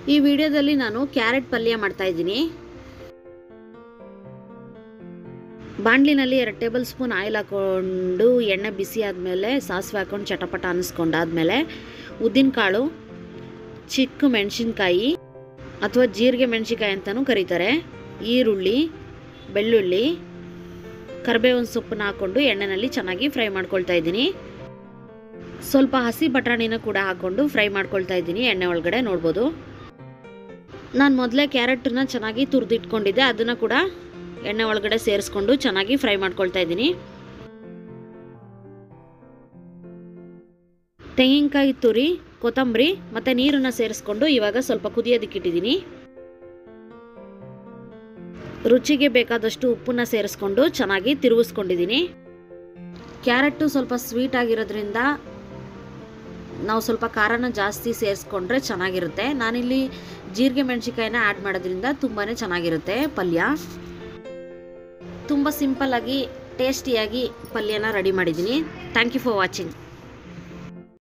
ಈ ವಿಡಿಯೋದಲ್ಲಿ ನಾನು ಕ್ಯಾರೆಟ್ ಪಲ್ಯ ಮಾಡ್ತಾ ಇದ್ದೀನಿ ಬಾಣಲಿನಲ್ಲಿ ಎರಡು ಟೇಬಲ್ ಸ್ಪೂನ್ ಆಯಿಲ್ ಹಾಕ್ಕೊಂಡು ಎಣ್ಣೆ ಬಿಸಿ ಆದಮೇಲೆ ಸಾಸಿವೆ ಹಾಕ್ಕೊಂಡು ಚಟಪಟ ಅನ್ನಿಸ್ಕೊಂಡಾದ್ಮೇಲೆ ಉದ್ದಿನಕಾಳು ಚಿಕ್ಕ ಮೆಣಸಿನ್ಕಾಯಿ ಅಥವಾ ಜೀರಿಗೆ ಮೆಣಸಿನ್ಕಾಯಿ ಅಂತಲೂ ಕರೀತಾರೆ ಈರುಳ್ಳಿ ಬೆಳ್ಳುಳ್ಳಿ ಕರಿಬೇವಿನ ಸೊಪ್ಪನ್ನ ಹಾಕ್ಕೊಂಡು ಎಣ್ಣೆಯಲ್ಲಿ ಚೆನ್ನಾಗಿ ಫ್ರೈ ಮಾಡ್ಕೊಳ್ತಾ ಇದ್ದೀನಿ ಸ್ವಲ್ಪ ಹಸಿ ಬಟಾಣಿನ ಕೂಡ ಹಾಕ್ಕೊಂಡು ಫ್ರೈ ಮಾಡ್ಕೊಳ್ತಾ ಇದ್ದೀನಿ ಎಣ್ಣೆ ಒಳಗಡೆ ನೋಡ್ಬೋದು ನಾನು ಮೊದಲೇ ಕ್ಯಾರೆಟನ್ನ ಚೆನ್ನಾಗಿ ತುರಿದಿಟ್ಕೊಂಡಿದ್ದೆ ಅದನ್ನು ಕೂಡ ಎಣ್ಣೆ ಒಳಗಡೆ ಸೇರಿಸ್ಕೊಂಡು ಚೆನ್ನಾಗಿ ಫ್ರೈ ಮಾಡ್ಕೊಳ್ತಾ ಇದ್ದೀನಿ ತೆಂಗಿನಕಾಯಿ ತುರಿ ಕೊತ್ತಂಬರಿ ಮತ್ತು ನೀರನ್ನು ಸೇರಿಸ್ಕೊಂಡು ಇವಾಗ ಸ್ವಲ್ಪ ಕುದಿಯೋದಕ್ಕಿಟ್ಟಿದ್ದೀನಿ ರುಚಿಗೆ ಬೇಕಾದಷ್ಟು ಉಪ್ಪನ್ನ ಸೇರಿಸ್ಕೊಂಡು ಚೆನ್ನಾಗಿ ತಿರುಗಿಸ್ಕೊಂಡಿದ್ದೀನಿ ಕ್ಯಾರೆಟು ಸ್ವಲ್ಪ ಸ್ವೀಟ್ ಆಗಿರೋದ್ರಿಂದ ನಾವು ಸ್ವಲ್ಪ ಖಾರನ ಜಾಸ್ತಿ ಸೇರಿಸ್ಕೊಂಡ್ರೆ ಚೆನ್ನಾಗಿರುತ್ತೆ ನಾನಿಲ್ಲಿ ಜೀರಿಗೆ ಮೆಣಸಿಕಾಯಿನ ಆ್ಯಡ್ ಮಾಡೋದ್ರಿಂದ ತುಂಬಾ ಚೆನ್ನಾಗಿರುತ್ತೆ ಪಲ್ಯ ತುಂಬ ಸಿಂಪಲ್ಲಾಗಿ ಟೇಸ್ಟಿಯಾಗಿ ಪಲ್ಯನ ರೆಡಿ ಮಾಡಿದ್ದೀನಿ ಥ್ಯಾಂಕ್ ಯು ಫಾರ್ ವಾಚಿಂಗ್